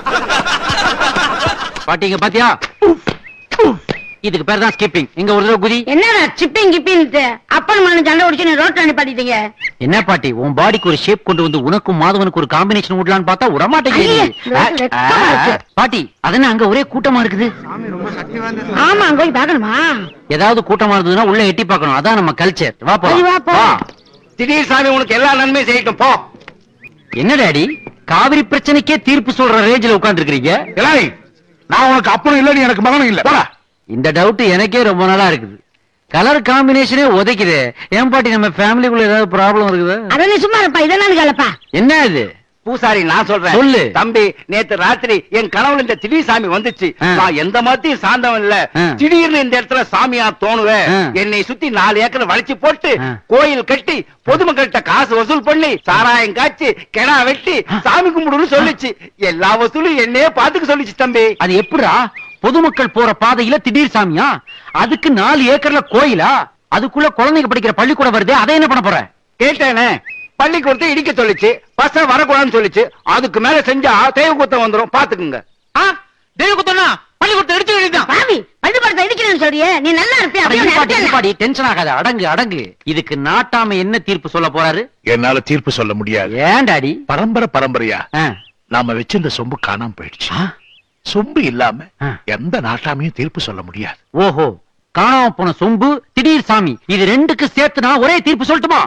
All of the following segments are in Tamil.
பாட்டிங்க பாத்தியா இதுக்கு பேர் தான் ஸ்கிப்பிங் இங்க ஒரு தடவை குதி என்னடா சிப்பிங் கிப்பின்ட்டு அப்பன் மகன் சண்டை உடிச்சு நீ ரோட்ல நிப்பாட்டிட்டீங்க என்ன பாட்டி உன் பாடிக்கு ஒரு ஷேப் கொண்டு வந்து உனக்கும் மாதவனுக்கு ஒரு காம்பினேஷன் விடலான்னு பார்த்தா ஐயே, விடமாட்டேங்குது வெ- வெக்கமா இருக்கு. பாட்டி அதென்ன அங்க ஒரே கூட்டமா இருக்குது ஆமா அங்க போய் பாக்கணுமா ஏதாவது கூட்டமா இருந்ததுன்னா உள்ள எட்டி பார்க்கணும் அதான் நம்ம கல்ச்சர் வா சரி, வா, போலாம் போ. வா. திடீர் சாமி உனக்கு எல்லா நன்மையும் செய்யட்டும் போ என்ன டாடி காவிரி பிரச்சனைக்கே தீர்ப்பு சொல்ற ரேஞ்சில உட்கார்ந்து இருக்கீங்க இளாய் நான் உனக்கு அப்பனும் இல்ல நீ எனக்கு மகனும் இல்ல போடா இந்த டவுட் எனக்கே ரொம்ப நாளா இருக்குது கலர் காம்பினேஷனே உதைக்குது ஏன் பாட்டி நம்ம ஃபேமிலிக்குள்ள ஏதாவது ப்ராப்ளம் இருக்குது அத நீ சும்மா இருப்பா இதெல்லாம் கேளப்பா என்ன இது பூசாரி நான் சொல்றேன் சொல்லு. தம்பி நேத்து ராத்திரி என் கனவுல இந்த திடீர் சாமி வந்துச்சு ஆ. நான் எந்த மதத்தையும் சார்ந்தவன் இல்ல ஆ. திடீர்னு இந்த இடத்துல சாமியா தோணுவேன் ஆ. என்னை சுத்தி நாலு ஏக்கர் வளைச்சு போட்டு ஆ. கோயில் கட்டி பொதுமக்கள்கிட்ட காசு வசூல் பண்ணி சாராயம் காய்ச்சி கிணா வெட்டி சாமி கும்பிடுன்னு சொல்லுச்சு எல்லா வசூலும் என்னையே பாத்துக்க சொல்லுச்சு தம்பி அது எப்படிடா பொதுமக்கள் போற பாதையில திடீர் சாமியா அதுக்கு நாலு ஏக்கர்ல கோயிலா அதுக்குள்ள குழந்தைங்க படிக்கிற பள்ளிக்கூடம் வருதே அதை என்ன பண்ண போற கேட்டேனே பள்ளிக்கூடத்தை இடிக்க சொல்லுச்சு பசங்க வரக்கூடாதுன்னு சொல்லுச்சு அதுக்கு மேல செஞ்சா தெய்வ குத்தம் வந்துரும் பாத்துக்குங்க தெய்வ குத்தனா பள்ளிக்கூடத்தை எடுத்து எழுதிதான் பாவி பள்ளிக்கூடத்தை இடிக்கிறேன்னு சொல்றியே நீ நல்லா இருப்பியா அப்படியே உன்னை அடிச்சேன்ல. பாடி டென்ஷன் ஆகாத அடங்கு அடங்கு இதுக்கு நாட்டாம என்ன தீர்ப்பு சொல்ல போறாரு என்னால தீர்ப்பு சொல்ல முடியாது ஏன் டாடி பரம்பரை பரம்பரையா ஆ, நாம வச்சிருந்த சொம்பு காணாம போயிடுச்சு ஆ, சொம்பு இல்லாம ஆ. எந்த நாட்டாமையும் தீர்ப்பு சொல்ல முடியாது ஓஹோ காணாம போன சொம்பு திடீர் சாமி இது ரெண்டுக்கு சேர்த்து நான் ஒரே தீர்ப்பு சொல்லட்டுமா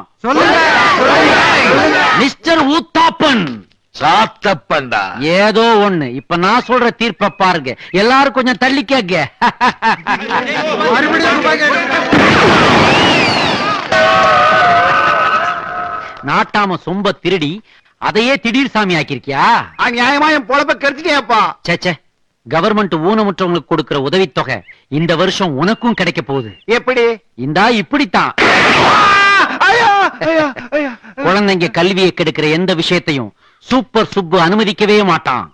மிஸ்டர் ஊத்தாப்பன் சாத்தப்பண்டா ஏதோ ஒண்ணு இப்ப நான் சொல்ற தீர்ப்ப பாருங்க எல்லாரும் கொஞ்சம் தள்ளி கேக்க நாட்டாம சொம்ப திருடி அதையே திடீர் சாமி ஆக்கிருக்கியா நியாயமா என் பொழப்ப கெடுத்துட்டேப்பா சேச்சே கவர்மெண்ட் ஊனமுற்றவங்களுக்கு கொடுக்கிற உதவித்தொகை இந்த வருஷம் உனக்கும் கிடைக்க போகுது எப்படி இந்தா இப்படித்தான் ஐயா, ஐயா, ஐயா. குழந்தைங்க கல்வியை கெடுக்கிற எந்த விஷயத்தையும் சூப்பர் சுப்பு அனுமதிக்கவே மாட்டான்